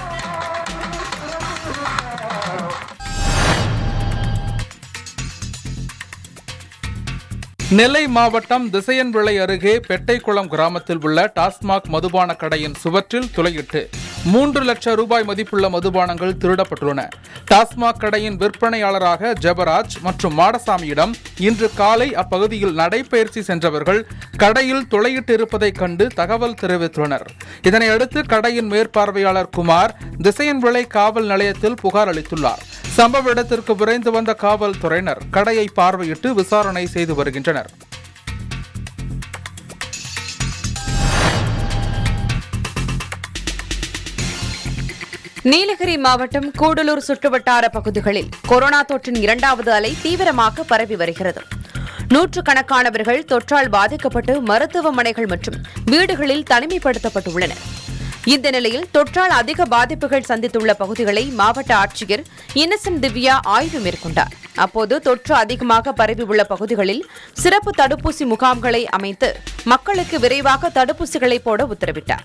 நெல்லை மாவட்டம் திசையன்விளை அருகே பெட்டைக்குளம் கிராமத்தில் உள்ள டாஸ்மாக் மதுபான கடையின் சுவற்றில் துளையிட்டு மூன்று லட்சம் ரூபாய் மதிப்புள்ள மதுபானங்கள் திருடப்பட்டுள்ளன டாஸ்மாக் கடையின் விற்பனையாளராக ஜெபராஜ் மற்றும் மாடசாமியிடம் இன்று காலை அப்பகுதியில் நடைபயிற்சி சென்றவர்கள் கடையில் துளையிட்டு இருப்பதைக் கண்டு தகவல் தெரிவித்துள்ளனர் இதனையடுத்து கடையின் மேற்பார்வையாளர் குமார் திசையன்விளை காவல் நிலையத்தில் புகார் அளித்துள்ளார் சம்பவ இடத்திற்கு விரைந்து வந்த காவல்துறையினர் கடையை பார்வையிட்டு விசாரணை செய்து வருகின்றனர் நீலகிரி மாவட்டம் கூடலூர் சுற்றுவட்டார பகுதிகளில் கொரோனா தொற்றின் இரண்டாவது அலை தீவிரமாக பரவி வருகிறது நூற்றுக்கணக்கானவர்கள் தொற்றால் பாதிக்கப்பட்டு மருத்துவமனைகள் மற்றும் வீடுகளில் தனிமைப்படுத்தப்பட்டுள்ளனர் இந்த நிலையில் தொற்றால் அதிக பாதிப்புகள் சந்தித்துள்ள பகுதிகளை மாவட்ட ஆட்சியர் இன்னசென்ட் திவ்யா ஆய்வு மேற்கொண்டார் அப்போது தொற்று அதிகமாக பரவியுள்ள பகுதிகளில் சிறப்பு தடுப்பூசி முகாம்களை அமைத்து மக்களுக்கு விரைவாக தடுப்பூசிகளை போட உத்தரவிட்டார்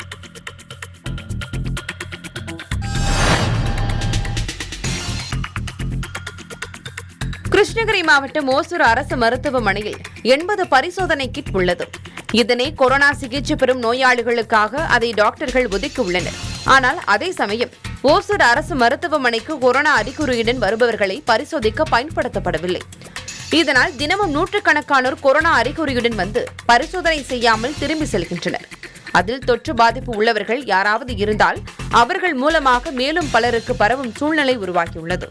கிருஷ்ணகிரி மாவட்டம் ஓசூர் அரசு மருத்துவமனையில் எண்பது பரிசோதனை கிட் உள்ளது இதனை கொரோனா சிகிச்சை பெறும் நோயாளிகளுக்காக அதை டாக்டர்கள் ஒதுக்கியுள்ளனர் ஆனால் அதே சமயம் ஓசூர் அரசு மருத்துவமனைக்கு கொரோனா அறிகுறியுடன் வருபவர்களை பரிசோதிக்க பயன்படுத்தப்படவில்லை இதனால் தினமும் நூற்றுக்கணக்கானோர் கொரோனா அறிகுறியுடன் வந்து பரிசோதனை செய்யாமல் திரும்பி செல்கின்றனர் அதில் தொற்று பாதிப்பு உள்ளவர்கள் யாராவது இருந்தால் அவர்கள் மூலமாக மேலும் பலருக்கு பரவும் சூழ்நிலை உருவாகியுள்ளது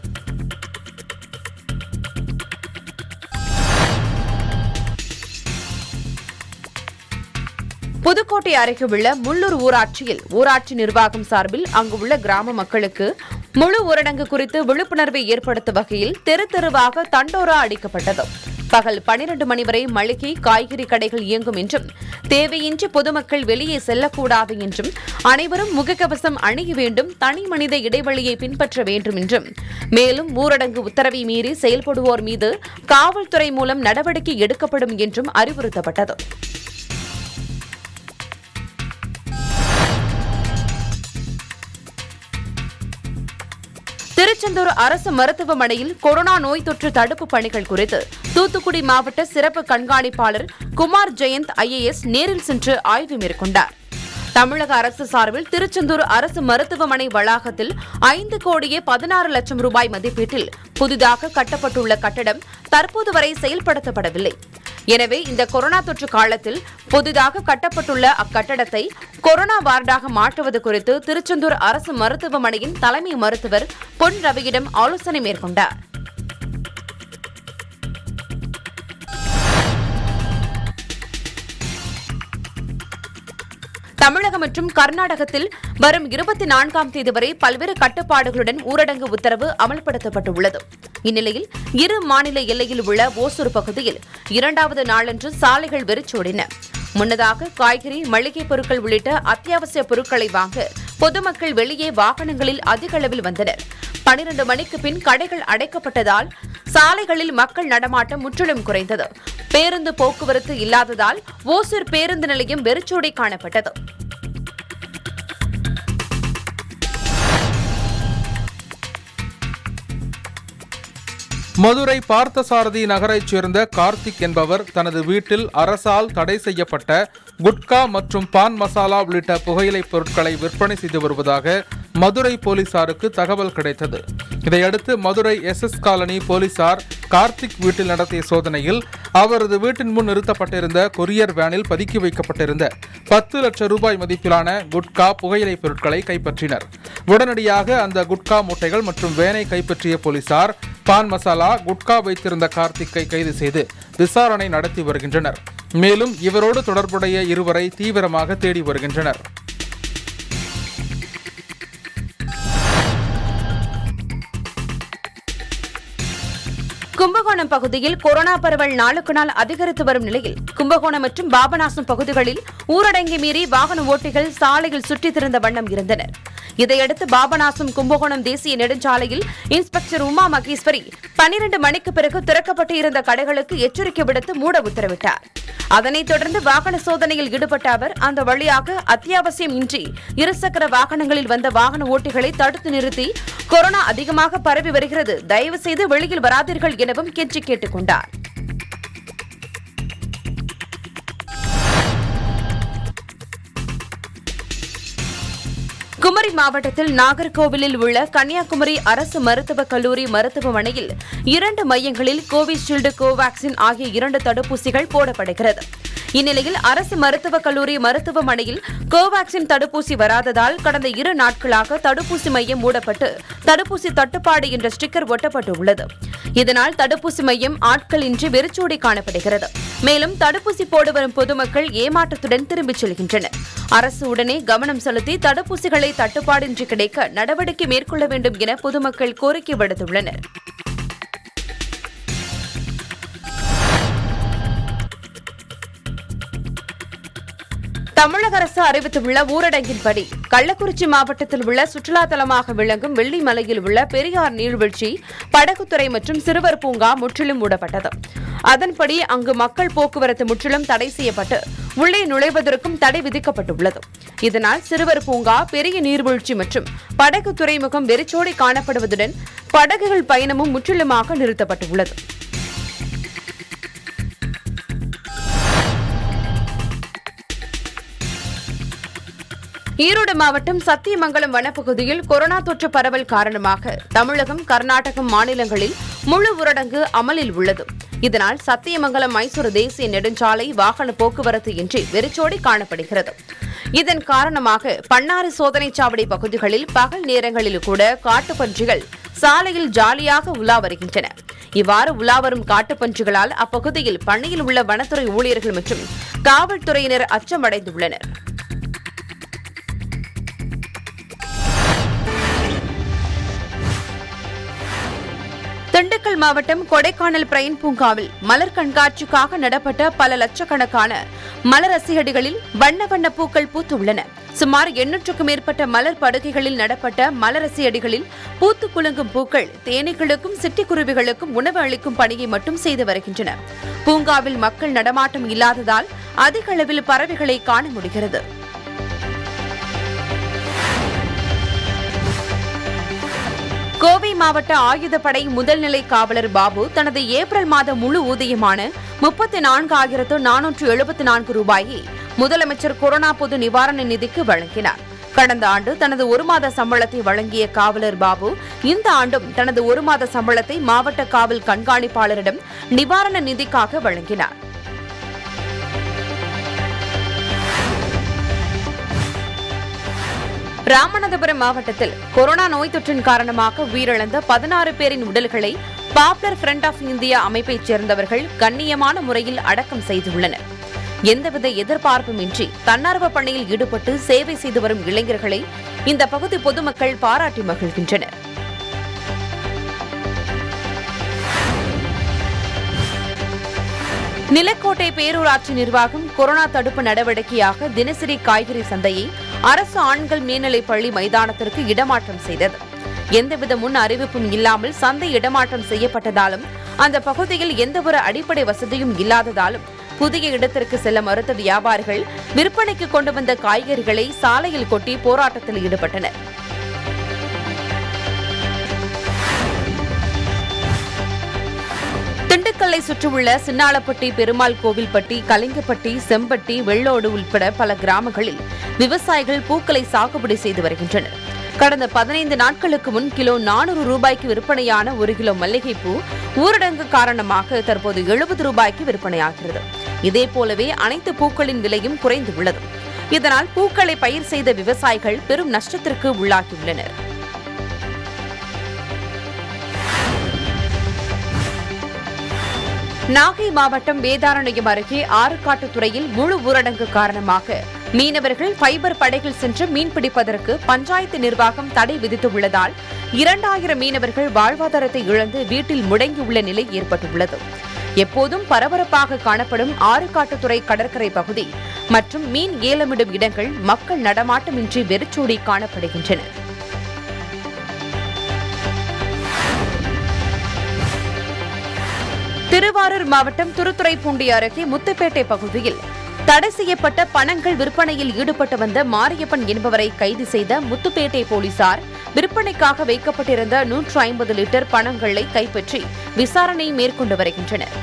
புதுக்கோட்டை அருகே உள்ள முள்ளூர் ஊராட்சியில் ஊராட்சி நிர்வாகம் சார்பில் அங்கு உள்ள கிராம மக்களுக்கு முழு ஊரடங்கு குறித்து விழிப்புணர்வை ஏற்படுத்தும் வகையில் தெரு தெருவாக தண்டோரா அடிக்கப்பட்டது பகல் பனிரண்டு மணி வரை மளிகை காய்கறி கடைகள் இயங்கும் என்றும் தேவையின்றி பொதுமக்கள் வெளியே செல்லக்கூடாது என்றும் அனைவரும் முகக்கவசம் அணிய வேண்டும் தனி மனித இடைவெளியை பின்பற்ற வேண்டும் என்றும் மேலும் ஊரடங்கு உத்தரவை மீறி செயல்படுவோர் மீது காவல்துறை மூலம் நடவடிக்கை எடுக்கப்படும் என்றும் அறிவுறுத்தப்பட்டது திருச்செந்தூர் அரசு மருத்துவமனையில் கொரோனா நோய் தொற்று தடுப்பு பணிகள் குறித்து தூத்துக்குடி மாவட்ட சிறப்பு கண்காணிப்பாளர் குமார் ஜெயந்த் ஐஏஎஸ் நேரில் சென்று ஆய்வு மேற்கொண்டார் தமிழக அரசு சார்பில் திருச்செந்தூர் அரசு மருத்துவமனை வளாகத்தில் ஐந்து கோடியே பதினாறு லட்சம் ரூபாய் மதிப்பீட்டில் புதிதாக கட்டப்பட்டுள்ள கட்டடம் தற்போது வரை செயல்படுத்தப்படவில்லை எனவே இந்த கொரோனா தொற்று காலத்தில் புதிதாக கட்டப்பட்டுள்ள அக்கட்டடத்தை கொரோனா வார்டாக மாற்றுவது குறித்து திருச்செந்தூர் அரசு மருத்துவமனையின் தலைமை மருத்துவர் பொன் ரவியிடம் ஆலோசனை மேற்கொண்டார் தமிழகம் மற்றும் கர்நாடகத்தில் வரும் இருபத்தி நான்காம் தேதி வரை பல்வேறு கட்டுப்பாடுகளுடன் ஊரடங்கு உத்தரவு அமல்படுத்தப்பட்டுள்ளது இந்நிலையில் இரு மாநில எல்லையில் உள்ள ஓசூர் பகுதியில் இரண்டாவது நாளன்று சாலைகள் வெறிச்சோடின முன்னதாக காய்கறி மளிகை பொருட்கள் உள்ளிட்ட அத்தியாவசிய பொருட்களை வாங்க பொதுமக்கள் வெளியே வாகனங்களில் அதிக அளவில் வந்தனர் பனிரண்டு மணிக்கு பின் கடைகள் அடைக்கப்பட்டதால் சாலைகளில் மக்கள் நடமாட்டம் முற்றிலும் குறைந்தது பேருந்து போக்குவரத்து இல்லாததால் ஓசூர் பேருந்து நிலையம் வெறிச்சோடி காணப்பட்டது மதுரை பார்த்தசாரதி நகரைச் சேர்ந்த கார்த்திக் என்பவர் தனது வீட்டில் அரசால் தடை செய்யப்பட்ட குட்கா மற்றும் பான் மசாலா உள்ளிட்ட புகையிலைப் பொருட்களை விற்பனை செய்து வருவதாக மதுரை போலீசாருக்கு தகவல் கிடைத்தது இதையடுத்து மதுரை எஸ் எஸ் காலனி போலீசார் கார்த்திக் வீட்டில் நடத்திய சோதனையில் அவரது வீட்டின் முன் நிறுத்தப்பட்டிருந்த கொரியர் வேனில் பதுக்கி வைக்கப்பட்டிருந்த பத்து லட்சம் ரூபாய் மதிப்பிலான குட்கா புகையிலைப் பொருட்களை கைப்பற்றினர் உடனடியாக அந்த குட்கா மூட்டைகள் மற்றும் வேனை கைப்பற்றிய போலீசார் பான் மசாலா குட்கா வைத்திருந்த கார்த்திக்கை கைது செய்து விசாரணை நடத்தி வருகின்றனர் மேலும் இவரோடு தொடர்புடைய இருவரை தீவிரமாக தேடி வருகின்றனர் கும்பகோணம் பகுதியில் கொரோனா பரவல் நாளுக்கு நாள் அதிகரித்து வரும் நிலையில் கும்பகோணம் மற்றும் பாபநாசம் பகுதிகளில் ஊரடங்கை மீறி வாகன ஓட்டிகள் சாலையில் சுற்றித் திரிந்த வண்ணம் இருந்தனர் இதையடுத்து பாபநாசம் கும்பகோணம் தேசிய நெடுஞ்சாலையில் இன்ஸ்பெக்டர் உமா மகேஸ்வரி பனிரண்டு மணிக்கு பிறகு திறக்கப்பட்டு இருந்த கடைகளுக்கு எச்சரிக்கை விடுத்து மூட உத்தரவிட்டார் அதனைத் தொடர்ந்து வாகன சோதனையில் ஈடுபட்ட அவர் அந்த வழியாக அத்தியாவசியம் இன்றி இருசக்கர வாகனங்களில் வந்த வாகன ஓட்டிகளை தடுத்து நிறுத்தி கொரோனா அதிகமாக பரவி வருகிறது தயவு செய்து வெளியில் வராதீர்கள் எனவும் கெஞ்சி கேட்டுக் கொண்டார் குமரி மாவட்டத்தில் நாகர்கோவிலில் உள்ள கன்னியாகுமரி அரசு மருத்துவக் கல்லூரி மருத்துவமனையில் இரண்டு மையங்களில் கோவிஷீல்டு கோவாக்சின் ஆகிய இரண்டு தடுப்பூசிகள் போடப்படுகிறது இந்நிலையில் அரசு மருத்துவக் கல்லூரி மருத்துவமனையில் கோவாக்சின் தடுப்பூசி வராததால் கடந்த இரு நாட்களாக தடுப்பூசி மையம் மூடப்பட்டு தடுப்பூசி தட்டுப்பாடு என்ற ஸ்டிக்கர் ஒட்டப்பட்டுள்ளது இதனால் தடுப்பூசி மையம் ஆட்கள் இன்றி வெறிச்சோடி காணப்படுகிறது மேலும் தடுப்பூசி போடு வரும் பொதுமக்கள் ஏமாற்றத்துடன் திரும்பிச் செல்கின்றனர் அரசு உடனே கவனம் செலுத்தி தடுப்பூசிகளை தட்டுப்பாடின்றி கிடைக்க நடவடிக்கை மேற்கொள்ள வேண்டும் என பொதுமக்கள் கோரிக்கை விடுத்துள்ளனர் தமிழக அரசு அறிவித்துள்ள ஊரடங்கின்படி கள்ளக்குறிச்சி மாவட்டத்தில் உள்ள சுற்றுலா தலமாக விளங்கும் வெள்ளிமலையில் உள்ள பெரியார் நீர்வீழ்ச்சி படகுத்துறை மற்றும் சிறுவர் பூங்கா முற்றிலும் மூடப்பட்டது அதன்படி அங்கு மக்கள் போக்குவரத்து முற்றிலும் தடை செய்யப்பட்டு உள்ளே நுழைவதற்கும் தடை விதிக்கப்பட்டுள்ளது இதனால் சிறுவர் பூங்கா பெரிய நீர்வீழ்ச்சி மற்றும் படகு துறைமுகம் வெறிச்சோடி காணப்படுவதுடன் படகுகள் பயணமும் முற்றிலுமாக நிறுத்தப்பட்டுள்ளது ஈரோடு மாவட்டம் சத்தியமங்கலம் வனப்பகுதியில் கொரோனா தொற்று பரவல் காரணமாக தமிழகம் கர்நாடகம் மாநிலங்களில் முழு ஊரடங்கு அமலில் உள்ளது இதனால் சத்தியமங்கலம் மைசூரு தேசிய நெடுஞ்சாலை வாகன போக்குவரத்து இன்றி வெறிச்சோடி காணப்படுகிறது இதன் காரணமாக பன்னாரி சோதனைச் சாவடி பகுதிகளில் பகல் நேரங்களில் கூட காட்டுப்பன்றிகள் சாலையில் ஜாலியாக உலா வருகின்றன இவ்வாறு உலா வரும் காட்டுப்பன்றிகளால் அப்பகுதியில் பண்ணையில் உள்ள வனத்துறை ஊழியர்கள் மற்றும் காவல்துறையினர் அச்சமடைந்துள்ளனர் திண்டுக்கல் மாவட்டம் கொடைக்கானல் பிரைன் பூங்காவில் மலர் கண்காட்சிக்காக நடப்பட்ட பல லட்சக்கணக்கான மலர் ரசிகடிகளில் வண்ண வண்ண பூக்கள் பூத்துள்ளன சுமார் எண்ணூற்றுக்கும் மேற்பட்ட மலர் படுகைகளில் நடப்பட்ட மலரசியடிகளில் பூத்து குலுங்கும் பூக்கள் தேனீக்களுக்கும் சிட்டுக்குருவிகளுக்கும் உணவு அளிக்கும் பணியை மட்டும் செய்து வருகின்றன பூங்காவில் மக்கள் நடமாட்டம் இல்லாததால் அதிக அளவில் பறவைகளை காண முடிகிறது கோவை மாவட்ட ஆயுதப்படை முதல்நிலை காவலர் பாபு தனது ஏப்ரல் மாத முழு ஊதியமான முப்பத்தி நான்கு ஆயிரத்து நானூற்று எழுபத்தி நான்கு ரூபாயை முதலமைச்சர் கொரோனா பொது நிவாரண நிதிக்கு வழங்கினார் கடந்த ஆண்டு தனது ஒரு மாத சம்பளத்தை வழங்கிய காவலர் பாபு இந்த ஆண்டும் தனது ஒரு மாத சம்பளத்தை மாவட்ட காவல் கண்காணிப்பாளரிடம் நிவாரண நிதிக்காக வழங்கினார் ராமநாதபுரம் மாவட்டத்தில் கொரோனா நோய் தொற்றின் காரணமாக உயிரிழந்த பதினாறு பேரின் உடல்களை பாப்புலர் ஃப்ரண்ட் ஆஃப் இந்தியா அமைப்பைச் சேர்ந்தவர்கள் கண்ணியமான முறையில் அடக்கம் செய்துள்ளனர் எந்தவித எதிர்பார்ப்புமின்றி தன்னார்வ பணியில் ஈடுபட்டு சேவை செய்து வரும் இளைஞர்களை இந்த பகுதி பொதுமக்கள் பாராட்டி மகிழ்கின்றனர் நிலக்கோட்டை பேரூராட்சி நிர்வாகம் கொரோனா தடுப்பு நடவடிக்கையாக தினசரி காய்கறி சந்தையை அரசு ஆண்கள் மேல்நிலைப் பள்ளி மைதானத்திற்கு இடமாற்றம் செய்தது எந்தவித முன் அறிவிப்பும் இல்லாமல் சந்தை இடமாற்றம் செய்யப்பட்டதாலும் அந்த பகுதியில் எந்தவொரு அடிப்படை வசதியும் இல்லாததாலும் புதிய இடத்திற்கு செல்ல மறுத்த வியாபாரிகள் விற்பனைக்கு கொண்டு வந்த காய்கறிகளை சாலையில் கொட்டி போராட்டத்தில் ஈடுபட்டனர் திண்டுக்கல்லை சுற்றியுள்ள சின்னாளப்பட்டி பெருமாள் கோவில்பட்டி கலிங்கப்பட்டி செம்பட்டி வெள்ளோடு உள்பட பல கிராமங்களில் விவசாயிகள் பூக்களை சாகுபடி செய்து வருகின்றனர் கடந்த பதினைந்து நாட்களுக்கு முன் கிலோ நானூறு ரூபாய்க்கு விற்பனையான ஒரு கிலோ மல்லிகைப்பூ ஊரடங்கு காரணமாக தற்போது எழுபது ரூபாய்க்கு விற்பனையாகிறது இதேபோலவே அனைத்து பூக்களின் விலையும் குறைந்துள்ளது இதனால் பூக்களை பயிர் செய்த விவசாயிகள் பெரும் நஷ்டத்திற்கு உள்ளாகியுள்ளனர் நாகை மாவட்டம் வேதாரண்யம் அருகே ஆறுகாட்டுத்துறையில் முழு ஊரடங்கு காரணமாக மீனவர்கள் ஃபைபர் படகில் சென்று மீன்பிடிப்பதற்கு பஞ்சாயத்து நிர்வாகம் தடை விதித்துள்ளதால் இரண்டாயிரம் மீனவர்கள் வாழ்வாதாரத்தை இழந்து வீட்டில் முடங்கியுள்ள நிலை ஏற்பட்டுள்ளது எப்போதும் பரபரப்பாக காணப்படும் ஆறுகாட்டுத்துறை கடற்கரை பகுதி மற்றும் மீன் ஏலமிடும் இடங்கள் மக்கள் நடமாட்டமின்றி வெறிச்சோடி காணப்படுகின்றன திருவாரூர் மாவட்டம் துருத்துறைப்பூண்டி அருகே முத்துப்பேட்டை பகுதியில் தடை செய்யப்பட்ட பணங்கள் விற்பனையில் ஈடுபட்டு வந்த மாரியப்பன் என்பவரை கைது செய்த முத்துப்பேட்டை போலீசார் விற்பனைக்காக வைக்கப்பட்டிருந்த நூற்று ஐம்பது லிட்டர் பணங்களை கைப்பற்றி விசாரணை மேற்கொண்டு வருகின்றனர்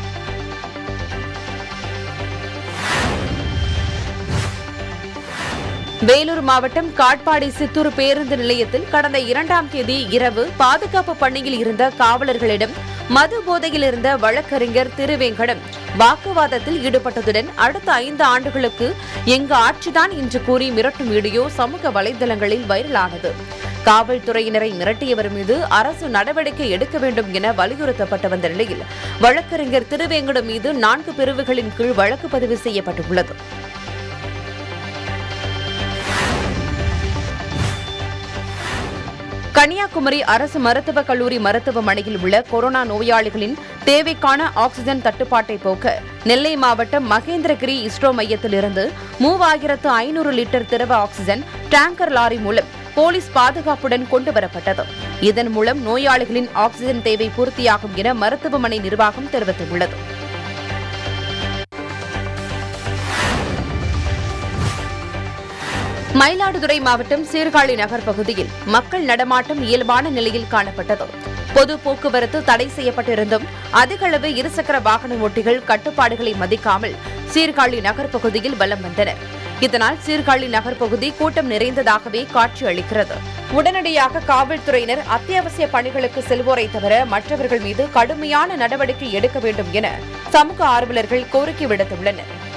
வேலூர் மாவட்டம் காட்பாடி சித்தூர் பேருந்து நிலையத்தில் கடந்த இரண்டாம் தேதி இரவு பாதுகாப்பு பணியில் இருந்த காவலர்களிடம் மது போதையில் இருந்த வழக்கறிஞர் திருவேங்கடம் வாக்குவாதத்தில் ஈடுபட்டதுடன் அடுத்த ஐந்து ஆண்டுகளுக்கு எங்க ஆட்சிதான் என்று கூறி மிரட்டும் வீடியோ சமூக வலைதளங்களில் வைரலானது காவல்துறையினரை மிரட்டியவர் மீது அரசு நடவடிக்கை எடுக்க வேண்டும் என வலியுறுத்தப்பட்டு வந்த நிலையில் வழக்கறிஞர் திருவேங்கடம் மீது நான்கு பிரிவுகளின் கீழ் வழக்கு பதிவு செய்யப்பட்டுள்ளது கன்னியாகுமரி அரசு மருத்துவக் கல்லூரி மருத்துவமனையில் உள்ள கொரோனா நோயாளிகளின் தேவைக்கான ஆக்ஸிஜன் தட்டுப்பாட்டை போக்க நெல்லை மாவட்டம் மகேந்திரகிரி இஸ்ரோ மையத்திலிருந்து மூவாயிரத்து ஐநூறு லிட்டர் திரவ ஆக்ஸிஜன் டேங்கர் லாரி மூலம் போலீஸ் பாதுகாப்புடன் கொண்டுவரப்பட்டது இதன் மூலம் நோயாளிகளின் ஆக்ஸிஜன் தேவை பூர்த்தியாகும் என மருத்துவமனை நிர்வாகம் தெரிவித்துள்ளது மயிலாடுதுறை மாவட்டம் சீர்காழி நகர் பகுதியில் மக்கள் நடமாட்டம் இயல்பான நிலையில் காணப்பட்டது பொது போக்குவரத்து தடை செய்யப்பட்டிருந்தும் அதிக அளவு இருசக்கர வாகன ஓட்டிகள் கட்டுப்பாடுகளை மதிக்காமல் சீர்காழி நகர் பகுதியில் வலம் வந்தனர் இதனால் சீர்காழி நகர் பகுதி கூட்டம் நிறைந்ததாகவே காட்சி அளிக்கிறது உடனடியாக காவல்துறையினர் அத்தியாவசிய பணிகளுக்கு செல்வோரை தவிர மற்றவர்கள் மீது கடுமையான நடவடிக்கை எடுக்க வேண்டும் என சமூக ஆர்வலர்கள் கோரிக்கை விடுத்துள்ளனர்